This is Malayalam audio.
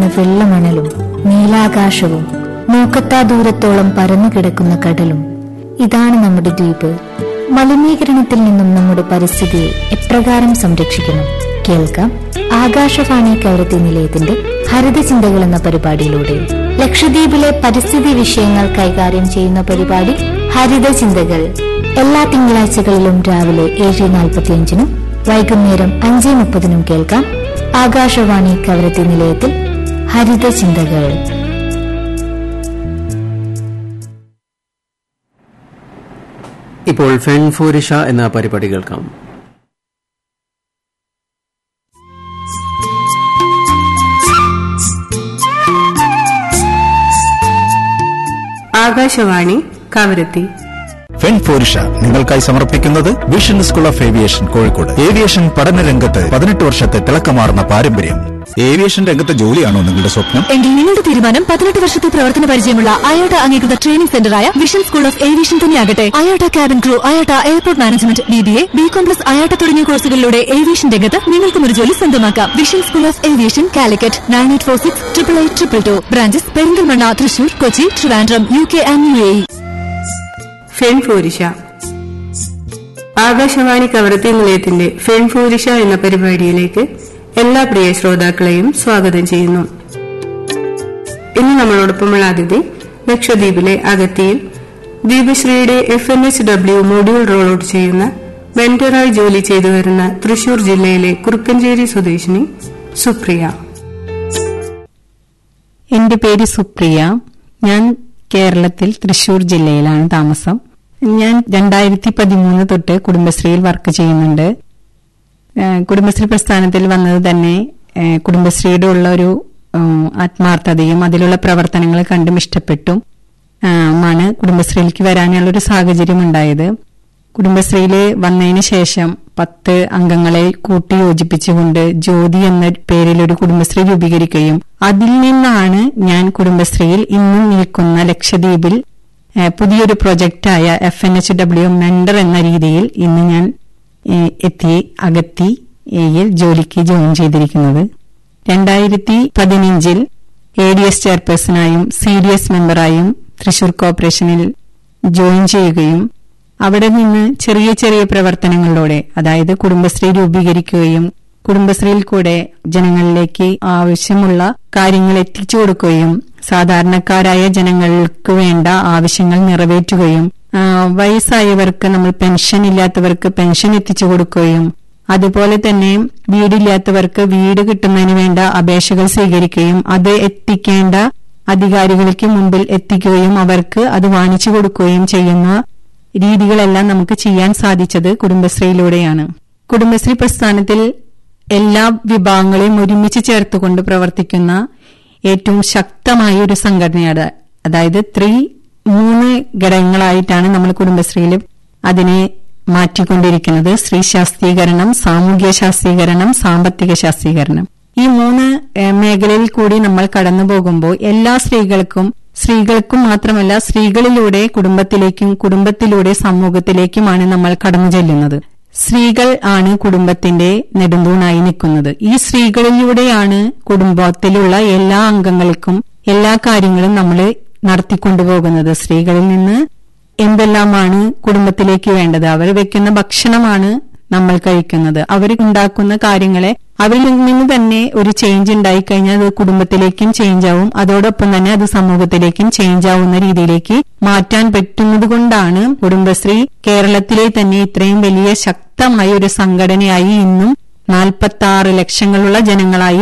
വെള്ളമണലും നീലാകാശവും നോക്കത്താ ദൂരത്തോളം പരന്നു കിടക്കുന്ന കടലും ഇതാണ് നമ്മുടെ ദ്വീപ് മലിനീകരണത്തിൽ നിന്നും നമ്മുടെ പരിസ്ഥിതിയെ എപ്രകാരം സംരക്ഷിക്കണം കേൾക്കാം ആകാശവാണി കവരത്തി നിലയത്തിന്റെ ഹരിത ചിന്തകൾ എന്ന പരിപാടിയിലൂടെ ലക്ഷദ്വീപിലെ പരിസ്ഥിതി വിഷയങ്ങൾ കൈകാര്യം ചെയ്യുന്ന പരിപാടി ഹരിത ചിന്തകൾ എല്ലാ തിങ്കളാഴ്ചകളിലും രാവിലെ ഏഴ് നാൽപ്പത്തിയഞ്ചിനും വൈകുന്നേരം അഞ്ച് മുപ്പതിനും കേൾക്കാം ആകാശവാണി കവരത്തി നിലയത്തിൽ ഹരിത ചിന്തകൾ ഇപ്പോൾ ഫെൻഫോരിഷ എന്ന പരിപാടി കേൾക്കാം ആകാശവാണി കവരത്തി ഫെൻഫോരിഷ നിങ്ങൾക്കായി സമർപ്പിക്കുന്നത് vision school of aviation Kozhikode aviation പഠന രംഗത്ത് പതിനെട്ട് വർഷത്തെ തിളക്കമാർന്ന പാരമ്പര്യം ഏവിയേഷൻ രംഗത്തെ ജോലിയാണോ നിങ്ങളുടെ സ്വപ്നം എങ്കിൽ നിങ്ങളുടെ തീരുമാനം പതിനെട്ട് വർഷത്തെ പ്രവർത്തന പരിചയമുള്ള അയോട്ട അംഗീകൃത ട്രെയിനിംഗ് സെന്ററായ വിഷൻ സ്കൂൾ ഓഫ് ഏവിയേഷൻ തന്നെയാകട്ടെ IATA cabin crew IATA airport management B B A B com plus IATA തുടങ്ങിയ കോഴ്സുകളിലൂടെ ഏവിയേഷൻ രംഗത്ത് നിങ്ങൾക്കും ഒരു ജോലി സ്വന്തമാക്കാം vision school of aviation Calicut nine eight four six triple eight triple two branches Perinthalmanna Thrissur Kochi Trivandrum U K and U A ഫെൺഫോരിഷ ആകാശവാണി കവരത്തി നിലയത്തിന്റെ ഫെൺഫോരിഷ എന്ന പരിപാടിയിലേക്ക് എല്ലാ പ്രിയ ശ്രോതാക്കളെയും സ്വാഗതം ചെയ്യുന്നു ഇന്ന് നമ്മളോടൊപ്പമുള്ള അതിഥി ലക്ഷദ്വീപിലെ അഗത്തിയിൽ ദീപശ്രീയുടെ F N H W module roll out ചെയ്യുന്ന മെന്ററായി ജോലി ചെയ്തു വരുന്ന തൃശൂർ ജില്ലയിലെ കുറുപ്പഞ്ചേരി സ്വദേശിനി സുപ്രിയ എന്റെ പേര് സുപ്രിയ ഞാൻ കേരളത്തിൽ തൃശൂർ ജില്ലയിലാണ് താമസം ഞാൻ രണ്ടായിരത്തി പതിമൂന്ന് തൊട്ട് കുടുംബശ്രീയിൽ വർക്ക് ചെയ്യുന്നുണ്ട് ഏഹ് കുടുംബശ്രീ പ്രസ്ഥാനത്തിൽ വന്നത് തന്നെ ഏഹ് കുടുംബശ്രീയുടെ ഉള്ള ഒരു ഉം, ആത്മാർത്ഥതയും അതിലുള്ള പ്രവർത്തനങ്ങൾ കണ്ടും ഇഷ്ടപ്പെട്ടും ആഹ് ആണ് കുടുംബശ്രീയിലേക്ക് വരാനുള്ള ഒരു സാഹചര്യം ഉണ്ടായത് കുടുംബശ്രീയിൽ വന്നതിന് ശേഷം പത്ത് അംഗങ്ങളെ കൂട്ടി യോജിപ്പിച്ചുകൊണ്ട് ജ്യോതി എന്ന പേരിൽ ഒരു കുടുംബശ്രീ രൂപീകരിക്കുകയും അതിൽ നിന്നാണ് ഞാൻ കുടുംബശ്രീയിൽ ഇന്നും നിൽക്കുന്ന ലക്ഷദ്വീപിൽ ഏഹ്, പുതിയൊരു പ്രൊജക്റ്റായ F N H W mentor എന്ന രീതിയിൽ ഇന്ന് ഞാൻ ഏഹ്, എത്തി അകത്തി യിൽ ജോലിക്ക് ജോയിൻ ചെയ്തിരിക്കുന്നത് രണ്ടായിരത്തി പതിനഞ്ചിൽ എ ഡി എസ് ചെയർപേഴ്സണായും സി ഡി എസ് മെമ്പറായും തൃശൂർ കോർപ്പറേഷനിൽ ജോയിൻ ചെയ്യുകയും അവിടെ നിന്ന് ചെറിയ ചെറിയ പ്രവർത്തനങ്ങളിലൂടെ അതായത് കുടുംബശ്രീ രൂപീകരിക്കുകയും കുടുംബശ്രീയിൽ കൂടെ ജനങ്ങളിലേക്ക് ആവശ്യമുള്ള കാര്യങ്ങൾ എത്തിച്ചു കൊടുക്കുകയും സാധാരണക്കാരായ ജനങ്ങൾക്ക് വേണ്ട ആവശ്യങ്ങൾ നിറവേറ്റുകയും ആ, വയസ്സായവർക്ക് നമ്മൾ പെൻഷൻ ഇല്ലാത്തവർക്ക് പെൻഷൻ എത്തിച്ചു കൊടുക്കുകയും അതുപോലെ തന്നെ വീടില്ലാത്തവർക്ക് വീട് കിട്ടുന്നതിന് വേണ്ട അപേക്ഷകൾ സ്വീകരിക്കുകയും അത് എത്തിക്കേണ്ട അധികാരികൾക്ക് മുമ്പിൽ എത്തിക്കുകയും അവർക്ക് അത് വാങ്ങിച്ചു കൊടുക്കുകയും ചെയ്യുന്ന രീതികളെല്ലാം നമുക്ക് ചെയ്യാൻ സാധിച്ചത് കുടുംബശ്രീയിലൂടെയാണ് കുടുംബശ്രീ പ്രസ്ഥാനത്തിൽ എല്ലാ വിഭാഗങ്ങളെയും ഒരുമിച്ച് ചേർത്തുകൊണ്ട് പ്രവർത്തിക്കുന്ന ഏറ്റവും ശക്തമായ ഒരു സംഘടനയാണ് അതായത് ത്രീ മൂന്ന് ഘടകങ്ങളായിട്ടാണ് നമ്മൾ കുടുംബശ്രീയിൽ അതിനെ മാറ്റിക്കൊണ്ടിരിക്കുന്നത് സ്ത്രീ ശാസ്ത്രീകരണം സാമൂഹ്യ ശാസ്ത്രീകരണം സാമ്പത്തിക ശാസ്ത്രീകരണം ഈ മൂന്ന് ഏഹ്, മേഖലയിൽ കൂടി നമ്മൾ കടന്നു പോകുമ്പോൾ എല്ലാ സ്ത്രീകൾക്കും സ്ത്രീകൾക്കും മാത്രമല്ല സ്ത്രീകളിലൂടെ കുടുംബത്തിലേക്കും കുടുംബത്തിലൂടെ സമൂഹത്തിലേക്കുമാണ് നമ്മൾ കടന്നു ചെല്ലുന്നത് സ്ത്രീകൾ ആണ് കുടുംബത്തിന്റെ നെടുന്തൂണായി നിൽക്കുന്നത് ഈ സ്ത്രീകളിലൂടെയാണ് കുടുംബത്തിലുള്ള എല്ലാ അംഗങ്ങൾക്കും എല്ലാ കാര്യങ്ങളും നമ്മൾ നടത്തിക്കൊണ്ടുപോകുന്നത് സ്ത്രീകളിൽ നിന്ന് എന്തെല്ലാമാണ് കുടുംബത്തിലേക്ക് വേണ്ടത് അവർ വെക്കുന്ന ഭക്ഷണമാണ് നമ്മൾ കഴിക്കുന്നത് അവർ ഉണ്ടാക്കുന്ന കാര്യങ്ങളെ അവരിൽ നിന്ന് തന്നെ ഒരു ചേഞ്ച് ഉണ്ടായിക്കഴിഞ്ഞാൽ അത് കുടുംബത്തിലേക്കും ചേഞ്ച് ആവും അതോടൊപ്പം തന്നെ അത് സമൂഹത്തിലേക്കും ചേഞ്ച് ആവുന്ന രീതിയിലേക്ക് മാറ്റാൻ പറ്റുന്നത് കൊണ്ടാണ് കുടുംബശ്രീ കേരളത്തിലെ തന്നെ ഇത്രയും വലിയ ശക്തമായ ഒരു സംഘടനയായി ഇന്നും നാൽപ്പത്തി ആറ് ലക്ഷങ്ങളുള്ള ജനങ്ങളായി